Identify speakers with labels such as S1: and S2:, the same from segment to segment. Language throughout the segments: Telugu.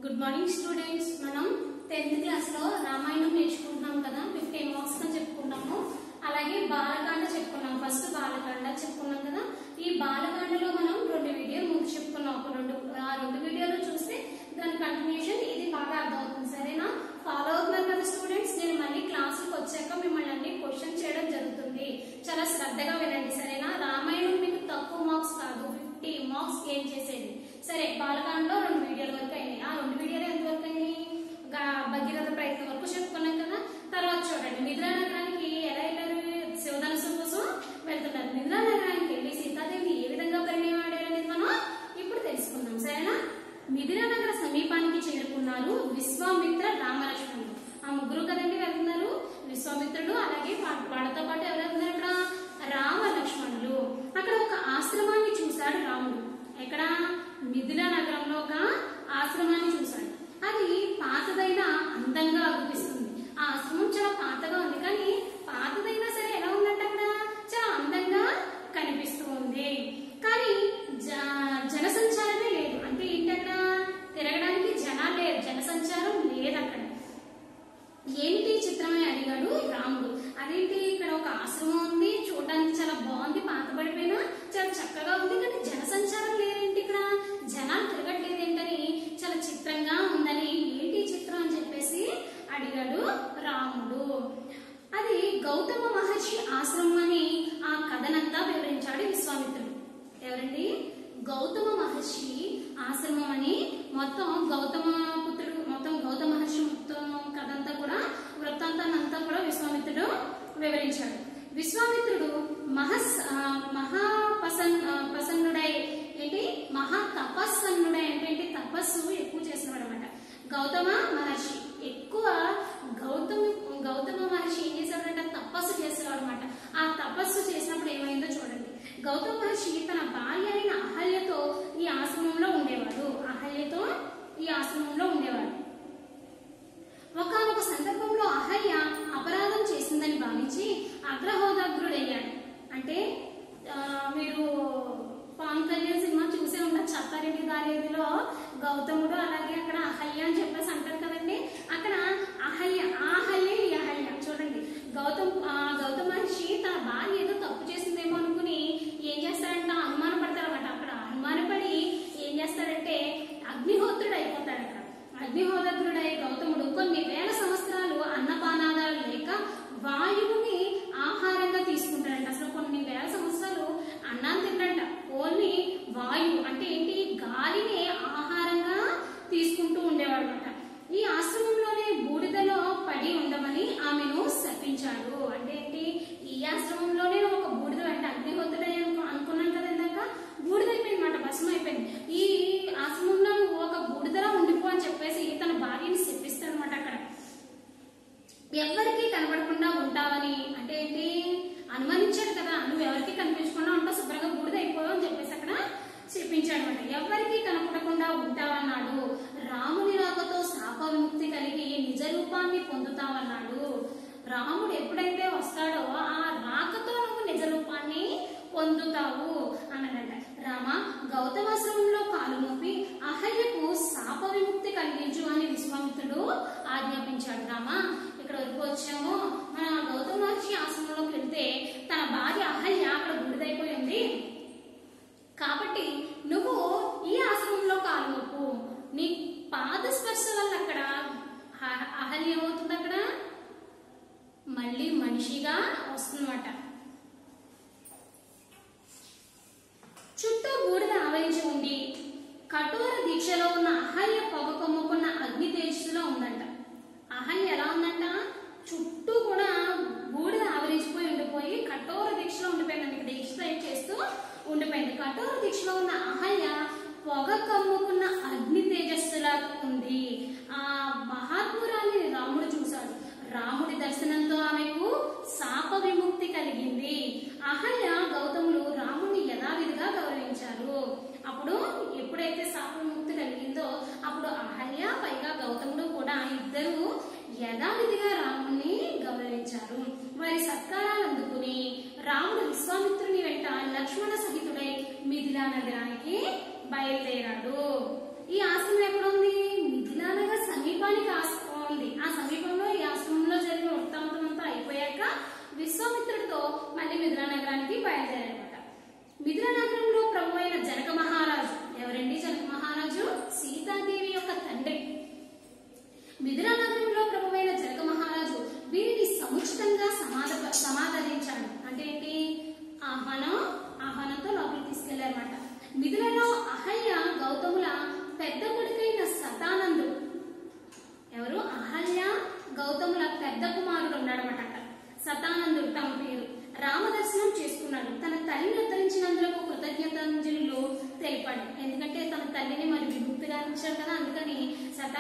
S1: గుడ్ మార్నింగ్ స్టూడెంట్స్ మనం టెన్త్ క్లాస్ లో రామాయణం నేర్చుకుంటున్నాం కదా ఫిఫ్టీన్ మార్క్స్ అని చెప్పుకున్నాము అలాగే బాలకాండ చెప్పుకున్నాం ఫస్ట్ బాలకాండ చెప్పుకున్నాం కదా ఈ బాలకాండలో మనం రెండు వీడియోలు ముందు చెప్పుకున్నాం ఒక రెండు ఆ రెండు వీడియోలు చూస్తే దాని కంటిన్యూషన్ ఇది బాగా అర్థమవుతుంది సరేనా ఫాలో అవుతున్నారు కదా స్టూడెంట్స్ నేను మళ్ళీ క్లాసులకు వచ్చాక మిమ్మల్ని అన్ని క్వశ్చన్ చేయడం జరుగుతుంది చాలా శ్రద్ధగా వినండి సరేనా రామాయణం మీకు తక్కువ మార్క్స్ కాదు ఫిఫ్టీ మార్క్స్ గెయిన్ చేసేది సరే బాలకాండలో రెండు వీడియోల వరకు అయినాయి ఆ రెండు వీడియోలు ఎంత వరకు అయినాయి గా- భగీరథ ప్రయత్నం వరకు చెప్పుకున్నాం కదా తర్వాత చూడండి మిథిలా నగరానికి ఎలా వెళ్ళారు శివధనుసు కోసం వెళ్తున్నారు మిథిలా నగరానికి వెళ్ళి సీతాదేవి ఏ విధంగా పరిణయం ఆడారు అనేది మనం ఇప్పుడు తెలుసుకుందాం సరేనా మిథిలా నగర సమీపానికి చేరుకున్నారు విశ్వామిత్ర రామలక్ష్మణుడు ఆ ముగ్గురు కదండి వెళ్తున్నారు విశ్వామిత్రుడు అలాగే వా- వాళ్ళతో పాటు ఎవరు వెళ్తున్నారు అక్కడ రామ లక్ష్మణులు అక్కడ ఒక ఆశ్రమాన్ని చూశాడు రాముడు ఎక్కడ మిథిలా నగరంలో ఒక ఆశ్రమాన్ని చూశాడు అది పాతదైన అందంగా అనిపిస్తుంది ఆ ఆశ్రమం చాలా పాతగా ఉంది కానీ పాతదైనా సరే ఎలా ఉందంటే అక్కడ చాలా అందంగా కనిపిస్తూ ఉంది కానీ జ- జనసంచారమే లేదు అంటే ఏంటి అక్కడ తిరగడానికి జనాలు లేరు జనసంచారం లేదు అక్కడ ఏంటి చిత్రమని అడిగాడు రాముడు అదేంటి ఇక్కడ ఒక ఆశ్రమం ఉంది చూడడానికి చాలా బాగుంది పాతబడిపోయినా చాలా చక్కగా ఉంది కానీ జనసంచారం లేదేంటి ఇక్కడ జనాలు తిరగట్లేదు ఏంటని చాలా చిత్రంగా ఉందని ఏంటి ఈ చిత్రం అని చెప్పేసి అడిగాడు రాముడు అది గౌతమ మహర్షి ఆశ్రమం అని ఆ కథనంతా వివరించాడు విశ్వామిత్రుడు ఎవరండి గౌతమ మహర్షి ఆశ్రమం అని మొత్తం గౌతమ పుత్రుడు మొత్తం గౌతమ మహర్షి మొత్తం కథంతా కూడా వృత్తాంతాన్ని అంతా కూడా విశ్వామిత్రుడు వివరించాడు విశ్వామిత్రుడు మహస్ ఆ, మహాపసన్ ఆ, ప్రసన్నుడై ఏంటి మహా తపస్సన్నుడై అంటే ఏంటి తపస్సు ఎక్కువ చేసినవాడు అనమాట గౌతమ మహర్షి ఎక్కువ గౌతమ గౌతమ మహర్షి ఏం చేశాడంటే తపస్సు చేసేవాడు అనమాట ఆ తపస్సు చేసినప్పుడు ఏమైందో చూడండి గౌతమ మహర్షి తన భార్య అయిన అహల్యతో ఈ ఆశ్రమంలో ఉండేవాడు అహల్యతో ఈ ఆశ్రమంలో ఉండేవాడు ఒకనొక సందర్భంలో అహల్య అపరాధం చేసిందని భావించి అగ్రహోదగ్రుడయ్యాడు అంటే ఆ, మీరు పవన్ కళ్యాణ్ సినిమా చూసే ఉంటారు చత్తారెడ్డి దారేదిలో గౌతముడు అలాగే అక్కడ అహల్య అని చెప్పేసి అంటారు కదండి అక్కడ అహల్య ఆ అహల్య ఈ అహల్య చూడండి గౌతమ్ ఆ, గౌతమ మహర్షి తన భార్య ఏదో తప్పు చేసిందేమో అనుకుని ఏం చేస్తాడంటే అనుమాన పడతాడనమాట అక్కడ అనుమానపడి ఏం చేస్తాడంటే అగ్నిహోత్రుడు అయిపోతాడు అక్కడ అగ్నిహోత్రుడై గౌతముడు కొన్ని వేల సంవత్సరాలు అన్నపానాదాలు లేక వాయువుని ఆహారంగా తీసుకుంటాడంట అసలు కొన్ని వేల సంవత్సరాలు అన్నాన్ని తింటాడంట ఓన్లీ వాయువు అంటే ఏంటి గాలిని ఆహారంగా తీసుకుంటూ ఉండేవాడు అనమాట ఈ ఆశ్రమంలోనే బూడిదలో పడి ఉండమని ఆమెను శపించాడు అంటే ఏంటి ఈ ఆశ్రమంలోనే ఒక బూడిద అంటే అగ్నిహోత్రుడై అనుకు- అనుకున్నాను కదా ఇందాక బూడిదైపోయింది మాట భస్మం అయిపోయింది ఈ ఆశ్రమంలో నువ్వు ఒక బూడిదలా ఉండిపో అని చెప్పేసి తన భార్యని శపిస్తాడు అనమాట అక్కడ ఎవరికి కనబడకుండా ఉంటావని అంటే ఏంటి అనుమానించాడు కదా నువ్వు ఎవరికి కనిపించకుండా ఉంటావు శుభ్రంగా బూడిద అయిపోయావు అని చెప్పేసి అక్కడ చెప్పించాడు అనమాట ఎవరికి కనపడకుండా ఉంటావన్నాడు రాముని రాకతో శాప విముక్తి కలిగి నిజ రూపాన్ని పొందుతావన్నాడు రాముడు ఎప్పుడైతే వస్తాడో ఆ రాకతో నువ్వు నిజ రూపాన్ని పొందుతావు అన్నాడంట రామ గౌతమాశ్రమంలో కాలు మోపి అహల్యకు శాప విముక్తి కలిగించు అని విశ్వామిత్రుడు ఆజ్ఞాపించాడు రామ ఇక్కడ వరకు వచ్చాము మన గౌతమ మహర్షి ఆశ్రమంలోకి వెళ్తే తన భార్య అహల్య అక్కడ బుడిదైపోయింది కాబట్టి నువ్వు ఈ ఆశ్రమంలో కాలు మోపు నీ పాద స్పర్శ వల్ల అక్కడ అహ- అహల్య ఏమవుతుంది అక్కడ మళ్ళీ మనిషిగా వస్తుందన్నమాట చుట్టూ బూడిద ఆవరించి ఉండి కఠోర దీక్షలో ఉన్న అహల్య పొగ కొమ్ముకున్న అగ్ని తేజస్సులో ఉందంట అహల్య ఎలా ఉందంట చుట్టూ కూడా బూడిద ఆవరించిపోయి ఉండిపోయి కఠోర దీక్షలో ఉండిపోయిందండి ఇక్కడ దీక్ష ఏం చేస్తూ ఉండిపోయింది కఠోర దీక్షలో ఉన్న అహల్య పొగ కమ్ముకున్న అగ్ని తేజస్సులా ఉంది ఆ మహాత్మురాన్ని రాముడు చూశాడు రాముడి దర్శనంతో ఆమెకు శాప విముక్తి కలిగింది అహల్య గౌతములు రాముని యథావిధిగా గౌరవించారు అప్పుడు ఎప్పుడైతే శాప విముక్తి కలిగిందో అప్పుడు అహల్య పైగా గౌతముడు కూడా ఇద్దరు యథావిధిగా రాముని గౌరవించారు వారి సత్కారాలు అందుకుని రాముడు విశ్వామిత్రుని వెంట లక్ష్మణ సహితుడై మిథిలా నగరానికి బయలుదేరాడు ఈ ఆశ్రమం ఎక్కడ ఉంది మిథిలా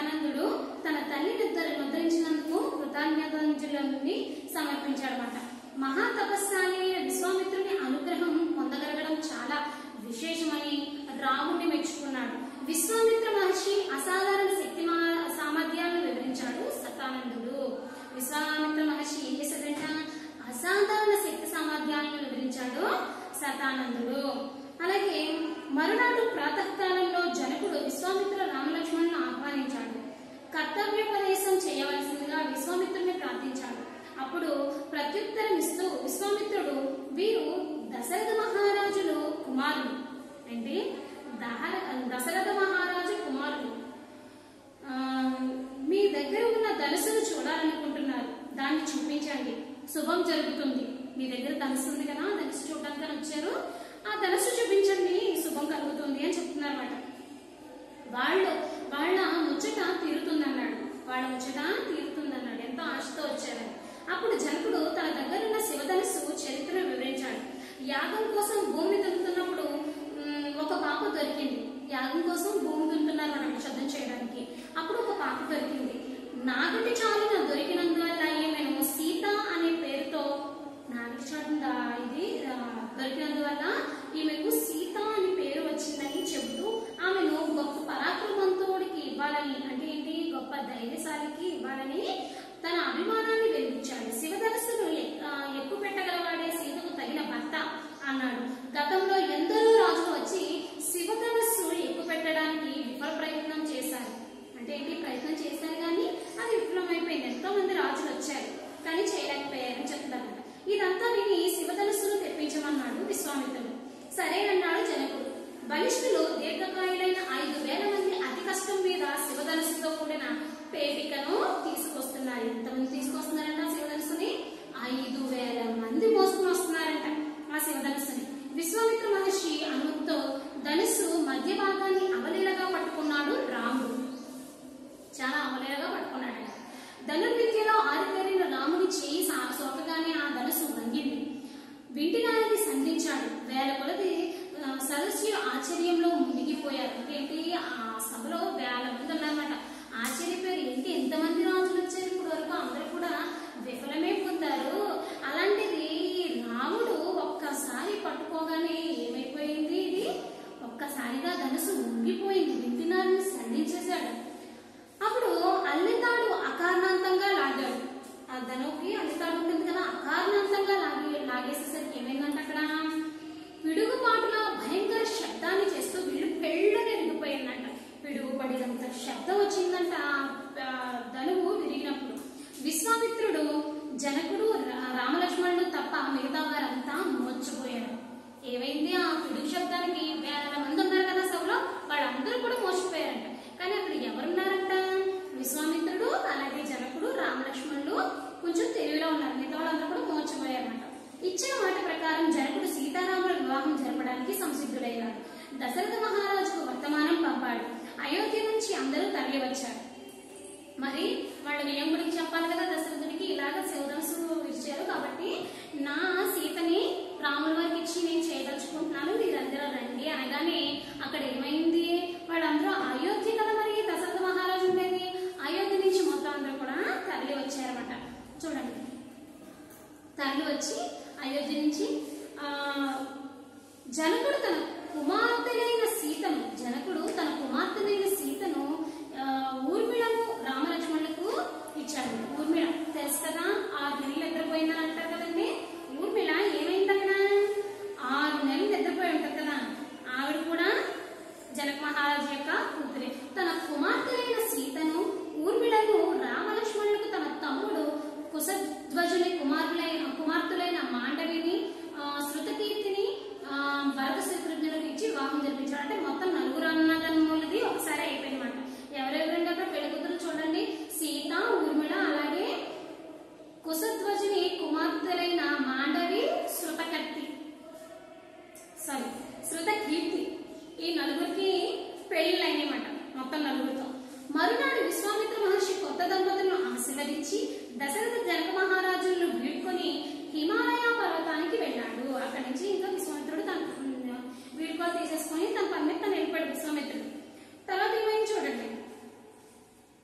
S1: శతానందుడు తన తల్లిని ఉద్ధరి- ఉద్ధరించినందుకు కృతజ్ఞతాంజలి సమర్పించాడనమాట మహా తపస్సాలి అయిన విశ్వామిత్రుని అనుగ్రహం పొందగలగడం చాలా విశేషమని రాముణ్ణి మెచ్చుకున్నాడు విశ్వామిత్ర మహర్షి అసాధారణ శక్తి మా- సామర్థ్యాలను వివరించాడు శతానందుడు విశ్వామిత్ర మహర్షి ఏం చేశాడంట అసాధారణ శక్తి సామర్థ్యాలను వివరించాడు శతానందుడు అలాగే మరునాడు ప్రాతకాలంలో జనకుడు విశ్వామిత్ర రామలక్ష్మణులను ఆహ్వానించాడు కర్తవ్యోపదేశం చేయవలసిందిగా విశ్వామిత్రుని ప్రార్థించాడు అప్పుడు ప్రత్యుత్తరం ఇస్తూ విశ్వామిత్రుడు వీరు దశరథ మహారాజులు కుమారులు ఏంటి దహర- దశరథ మహారాజు కుమారులు ఆ, మీ దగ్గర ఉన్న ధనుసును చూడాలనుకుంటున్నారు దాన్ని చూపించండి శుభం జరుగుతుంది మీ దగ్గర ధనుసు ఉంది కదా ధనుసు చూడడానికి అని వచ్చారు ఆ ధనుసు చూపించండి శుభం కలుగుతుంది అని చెప్తున్నారు అన్నమాట వాళ్ళు వాళ్ళ ముచ్చట తీరుతుందన్నాడు వాళ్ళ ముచ్చట తీరుతుందన్నాడు ఎంతో ఆశతో వచ్చారని అప్పుడు జనకుడు తన దగ్గరున్న శివధనుస్సు చరిత్రను వివరించాడు యాగం కోసం భూమిని దున్నుతున్నప్పుడు ఉమ్, ఒక పాప దొరికింది యాగం కోసం భూమి దున్నుతున్నారు మనం శబ్దం చేయడానికి అప్పుడు ఒక పాప దొరికింది నాగటి చాలున దొరికినందువల్ల ఈమెను సీత అనే పేరుతో నాగటి చాటున ఇది ఆ, దొరికినందువల్ల ఈమెకు సీత అని పేరు వచ్చిందని చెబుతూ ఆమెను గొప్ప పరాక్రమంతోడికి ఇవ్వాలని అంటే ఏంటి గొప్ప ధైర్యశాలికి ఇవ్వాలని తన అభిమానాన్ని వెలిగించాడు శివధనస్సును ఎక్కువ పెట్టగలవాడే సీతకు తగిన భర్త అన్నాడు గతంలో ఎందరో రాజులు వచ్చి శివధనస్సు ఎక్కువ పెట్టడానికి విఫల ప్రయత్నం చేశారు అంటే ఏంటి ప్రయత్నం చేశారు కానీ అది విఫలమైపోయింది ఎంతో మంది రాజులు వచ్చారు కానీ చేయలేకపోయారని చెప్తారు ఇదంతా విని శివధనుస్సును తెప్పించమన్నాడు విశ్వామిత్రుడు సరేనన్నాడు జనకుడు బలిష్ఠులు దీర్ఘకాయులైన ఐదు వేల మంది అతి కష్టం మీద శివధనుస్సుతో కూడిన పేటికను తీసుకొస్తున్నారు ఎంతమంది తీసుకొస్తున్నారంట శివధనుస్సుని ఐదు వేల మంది మోసుకుని వస్తున్నారంట ఆ శివధనుస్సుని విశ్వామిత్ర మహర్షి అనుమతితో ధనుస్సు మధ్య భాగాన్ని అవలీలగా పట్టుకున్నాడు రాముడు చాలా అమలేగా పట్టుకున్నాడు ధనుర్విద్యలో ఆరితేరిన రాముని చేయి సా- సోకగానే ఆ ధనుసు వంగింది వింటినాయని సంధించాడు వేల కొలది ఆ, సదస్సులు ఆశ్చర్యంలో మునిగిపోయారు ఏంటి ఆ సభలో వేల మంది ఉన్నారన్నమాట ఆశ్చర్యపోయారు ఏంటి ఎంతమంది రాజులు వచ్చారు ఇప్పుడు వరకు అందరూ కూడా విఫలమే పొందారు అలాంటిది రాముడు ఒక్కసారి పట్టుకోగానే ఏమైపోయింది ఇది ఒక్కసారిగా ధనుసు ఉంగిపోయింది వింటినారిని సంధించేశాడు అప్పుడు అల్లితాడు అకారణాంతంగా లాగాడు ఆ ధనుకి అల్లితాడు ఉంటుంది కదా అకారణాంతంగా లాగి లాగేసేసరికి ఏమైందంటే అక్కడ పిడుగుపాటుల భయంకర శబ్దాన్ని చేస్తూ వీళ్ళు పెళ్ళని విరిగిపోయిందంట పిడుగు పడినంత శబ్దం వచ్చిందంట ఆ ధనువు విరిగినప్పుడు విశ్వామిత్రుడు జనకుడు రా- రామలక్ష్మణుడు తప్ప మిగతా వారంతా మోర్చిపోయారు ఏమైంది ఆ పిడుగు శబ్దానికి వేల మంది ఉన్నారు కదా సభలో వాళ్ళందరూ కూడా మోసపోయారంట కానీ అక్కడ ఎవరున్నారంట విశ్వామిత్రుడు అలాగే జనకుడు రామలక్ష్మణుడు కొంచెం తెలివిలో ఉన్నారు మిగతా వాళ్ళందరూ కూడా మోర్చిపోయారన్నమాట ఇచ్చిన మాట ప్రకారం జనకుడు సీతారాముల వివాహం జరపడానికి సంసిద్ధుడయ్యాడు దశరథ మహారాజుకు వర్తమానం పంపాడు అయోధ్య నుంచి అందరూ తరలి వచ్చారు మరి వాళ్ళ వ్యయం గురించి చెప్పాలి కదా దశరథుడికి ఇలాగ శివధనుసు ఇచ్చారు కాబట్టి నా సీతని రాముల వారికి ఇచ్చి నేను చేయదలుచుకుంటున్నాను మీరందరూ రండి అనగానే అక్కడ ఏమైంది వాళ్ళందరూ అయోధ్య కదా మరి దశరథ మహారాజు ఉండేది అయోధ్య నుంచి మొత్తం అందరూ కూడా తరలి వచ్చారన్నమాట చూడండి తరలి వచ్చి అయోధ్య నుంచి ఆ జనకుడు తన కుమార్తెనైన సీతను జనకుడు తన కుమార్తెనైన సీతను ఆ, ఊర్మిళను రామలక్ష్మణులకు ఇచ్చాడు ఊర్మిళ తెలుసు కదా ఆరు నెలలు నిద్రపోయిందని అంటారు కదండి ఊర్మిళ ఏమైంది అక్కడ ఆరు నెలలు నిద్రపోయి ఉంటుంది కదా ఆవిడ కూడా జనక మహారాజు యొక్క కూతురే తన కుమార్తె అయిన సీతను ఊర్మిళను రామలక్ష్మణులకు తన తమ్ముడు కుశధ్వజుని కుమారులైన కుమార్తెలైన మాండవిని ఆ, శృతకీర్తిని ఆ, భరత శత్రుఘ్నులకు ఇచ్చి వివాహం జరిపించాడు అంటే మొత్తం నలుగురు అన్నదమ్ములది ఒకసారి అయిపోయిందన్నమాట ఎవరెవరండి అక్కడ పెళ్లి కూతురు చూడండి సీత ఊర్మిళ అలాగే కుశధ్వజుని కుమార్తెలైన మాండవి శృతకర్తి సారీ శృత కీర్తి ఈ నలుగురికి పెళ్లిళ్ళు అయినాయన్నమాట మొత్తం నలుగురితో మరునాడు విశ్వామిత్ర మహర్షి కొత్త దంపతులను ఆశీర్వదించి దశరథ జనక మహారాజులను వీడ్కొని హిమాలయ పర్వతానికి వెళ్ళాడు అక్కడి నుంచి ఇంకా విశ్వామిత్రుడు తన ఉమ్, వీడ్కోలు తీసేసుకొని తన పని మీద తను వెళ్ళిపోయాడు విశ్వామిత్రుడు తర్వాత ఏమైంది చూడండి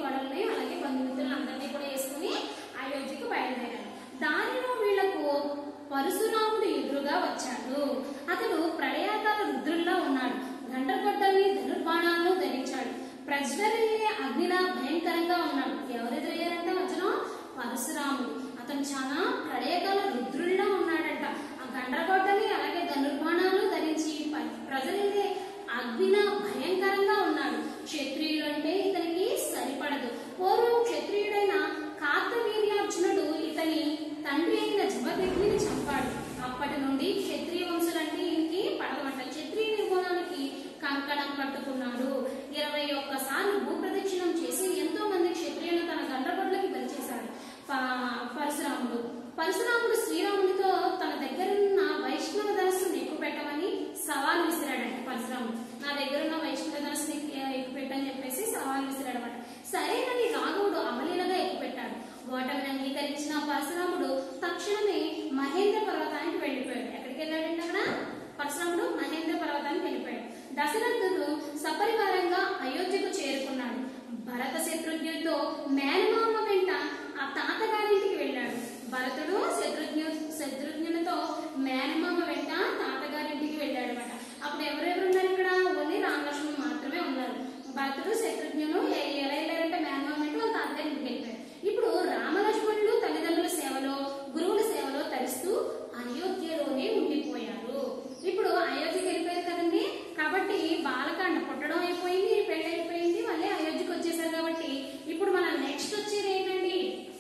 S1: కోడల్ని అలాగే బంధుమిత్రులు అందరినీ కూడా వేసుకుని అయోధ్యకు బయలుదేరారు దారిలో వీళ్లకు పరశురాముడు ఎదురుగా వచ్చాడు అతడు ప్రళయాకాల రుద్రుల్లా ఉన్నాడు గంటకొట్టల్ని ధనుర్బాణాలను ధరించాడు ప్రజ్వరిల్లే అగ్నిలా భయంకరంగా ఉన్నాడు ఎవరు ఎదురయ్యారంటే మధ్యలో పరశురాముడు అతను చాలా ప్రళయకాల రుద్రుల్లా ఉన్నాడంట ఆ గండ్రగొడ్డని అలాగే ధనుర్బాణాలు ధరించి ప- ప్రజలిల్లే అగ్నిన భయంకరంగా ఉన్నాడు క్షత్రియుడు అంటే ఇతనికి సరిపడదు పూర్వం క్షత్రియుడైన కార్తవీర్యార్జునుడు ఇతని తండ్రి అయిన జమదగ్నిని చంపాడు అప్పటి నుండి క్షత్రియ వంశులంటే ఈయనకి పడవమంట క్షత్రియ నిర్మూలనకి కంకణం కట్టుకున్నాడు ఇరవై ఒక్కసార్లు భూప్రదక్షిణం చేసి ఎంతో మంది క్షత్రియులను తన గండ్రగొడ్లకి బలి చేశాడు ప- పరశురాముడు పరశురాముడు శ్రీరాముడితో తన దగ్గరున్న వైష్ణవ ధనస్సును ఎక్కువ పెట్టమని సవాల్ విసిరాడంట పరశురాముడు నా దగ్గర ఉన్న వైష్ణవ ధనస్సుని ఎక్కువ పెట్టని చెప్పేసి సవాల్ విసిరాడమాట సరేనని రాఘవుడు అవలీలగా ఎక్కువ పెట్టాడు ఓటమిని అంగీకరించిన పరశురాముడు తక్షణమే మహేంద్ర పర్వతానికి వెళ్ళిపోయాడు ఎక్కడికి వెళ్ళాడంటే అక్కడ పరశురాముడు మహేంద్ర పర్వతానికి వెళ్ళిపోయాడు దశరథుడు సపరివారంగా అయోధ్యకు చేరుకున్నాడు భరత శత్రుఘ్నుడితో మేనమామ వెంట ఆ తాతగారింటికి వెళ్ళాడు భరతుడు శత్రుఘ్ను శత్రుఘ్నునితో మేనమామ వెంట తాతగారింటికి వెళ్ళాడు అనమాట అప్పుడు ఎవరెవరు ఉన్నారు ఇక్కడ ఓన్లీ రామలక్ష్మణుడు మాత్రమే ఉన్నారు భరతుడు శత్రుఘ్నులు ఎ- ఎలా వెళ్ళారంటే మేనమామ వెంట వాళ్ళ తాతగారింటికి వెళ్ళిపోయారు ఇప్పుడు రామలక్ష్మణులు తల్లిదండ్రుల సేవలో గురువుల సేవలో తరిస్తూ అయోధ్యలోనే ఉండిపోయారు ఇప్పుడు అయోధ్యకి వెళ్ళిపోయారు కదండి కాబట్టి బాలకాండ పుట్టడం అయిపోయింది పెళ్లి అయిపోయింది మళ్ళీ అయోధ్యకి వచ్చేసారు కాబట్టి ఇప్పుడు మన నెక్స్ట్ వచ్చేది ఏంటండి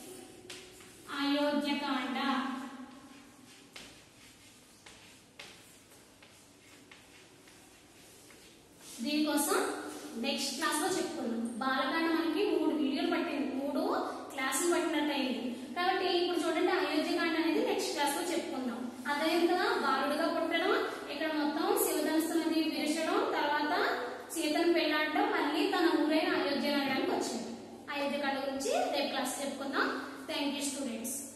S1: అయోధ్యకాండ దీనికోసం నెక్స్ట్ క్లాస్ లో చెప్పుకుందాం బాలకాండ మనకి మూడు వీడియోలు పట్టింది మూడు క్లాసులు పట్టినట్టు అయింది కాబట్టి ఇప్పుడు చూడండి అయోధ్యకాండ అనేది నెక్స్ట్ క్లాస్ లో చెప్పుకుందాం అదే కదా బాలుడుగా పుట్టడం ఇక్కడ మొత్తం శివధనుస్సు నది విరచడం తర్వాత సీతను పెళ్ళాడడం మళ్ళీ తన ఊరైన అయోధ్య నగరానికి వచ్చింది అయోధ్యకాండ గురించి రేపు క్లాస్ చెప్పుకుందాం థ్యాంక్ యూ స్టూడెంట్స్